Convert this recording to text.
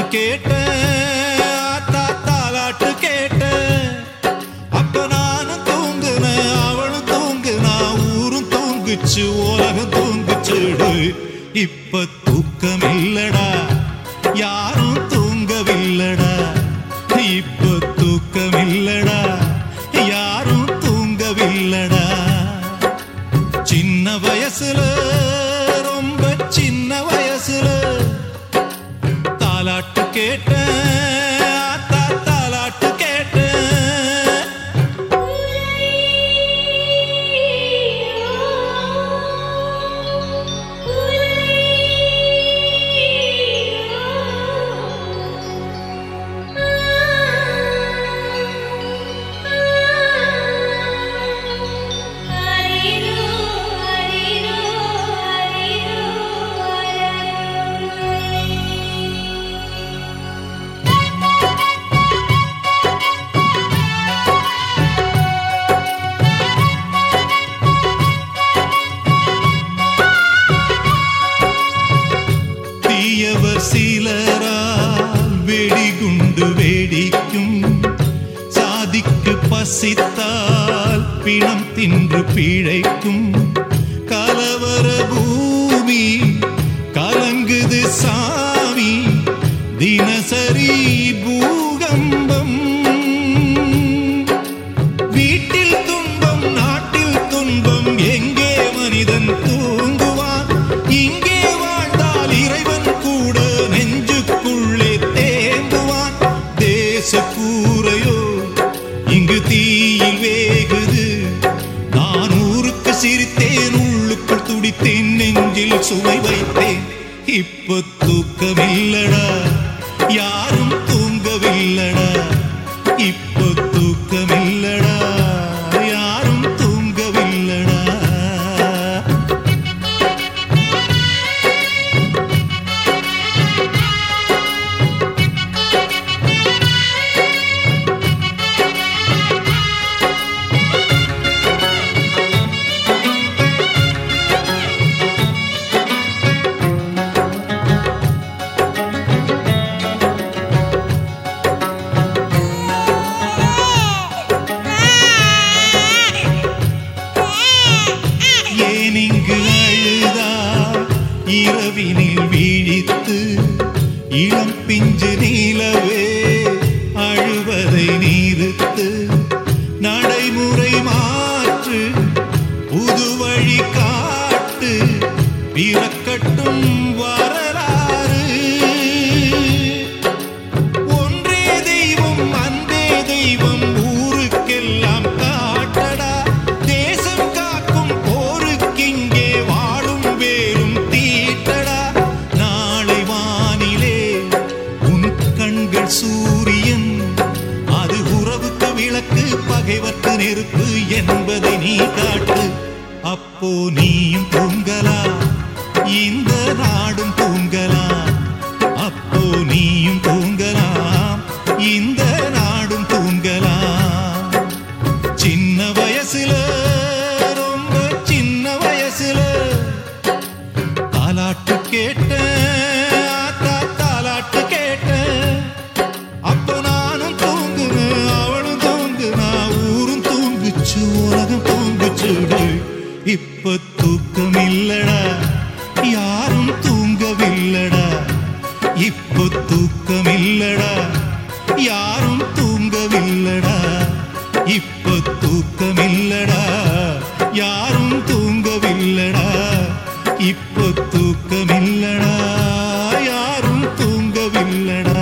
கேட்ட ஆத்தா தாலாட்டு கேட்ட அப்ப நானும் தூங்குன அவளும் தூங்குனா ஊரும் தூங்குச்சு உலகம் தூங்குச்சுடு இப்ப தூக்கம் இல்லடா யாரும் தூங்கவில்லடா இப்ப தூக்கம் இல்லடா யாரும் தூங்கவில்லடா சின்ன வயசுல ரொம்ப சின்ன வயசுல தாலாட்டு கேட்ட ஆத்தா தாலாட்டு கேட்ட தீயவர் சிலரால் வெடிகுண்டு வேடிக்கும் சாதிக்கு பசித்தால் பிணம் தின்று பிழைக்கும் கலவர பூமி கலங்குது சாமி தினசரி பூகம்பம் வீட்டில் துன்பம் நாட்டில் துன்பம் எங்கே மனிதன் தூங்குவான் இங்கே வாழ்ந்தால் இறைவன் கூட நெஞ்சுக்குள்ளே தேங்குவான் தேச கூரையோ இங்கு தீயில் வேகுது நான் ஊருக்கு சிரித்தேன் உள்ளுக்குள் துடித்தேன் நெஞ்சில் சுவை வைத்தேன் இப்ப தூக்கமில்லடா யாரும் தூங்கவில்லடா இப்ப தூக்கமில்லடா யாரும் தூங்கவில்லடா ஏன் இங்கு அழுதா இரவினில் வீழித்து இளம் பிஞ்சு நீலவே அழுவதை நீருத்து நடைமுறை மாற்று புது வழி காட்டு பிறக்கட்டும் வரலாறு ஒன்றே தெய்வம் அன்பே தெய்வம் ஊருக்கெல்லாம் காட்டடா தேசம் காக்கும் போருக்கிங்கே வாழும் வேறும் தீட்டடா நாளை வானிலே உன் கண்கள் சூரியன் அது உறவுக்கு விளக்கு பகைவர்க்கு நெருப்பு என்பதை நீ காட்டு அப்போ நீயும் தூங்கலாம் இந்த நாடும் தூங்கலாம் அப்போ நீயும் தூங்கலாம் இந்த நாடும் தூங்கலாம் சின்ன வயசுல ரொம்ப சின்ன வயசுல தாலாட்டு கேட்ட ஆத்தா தாலாட்டு கேட்ட அப்ப நானும் தூங்குனேன் அவளும் தூங்குனா ஊரும் தூங்குச்சு உலகம் தூங்குச்சுடு இப்ப தூக்கம் இல்லடா யாரும் தூங்கவில்லடா இப்ப தூக்கம் இல்லடா யாரும் தூங்கவில்லடா இப்ப தூக்கம் இல்லடா யாரும் தூங்கவில்லடா இப்ப தூக்கம் இல்லடா யாரும் தூங்கவில்லடா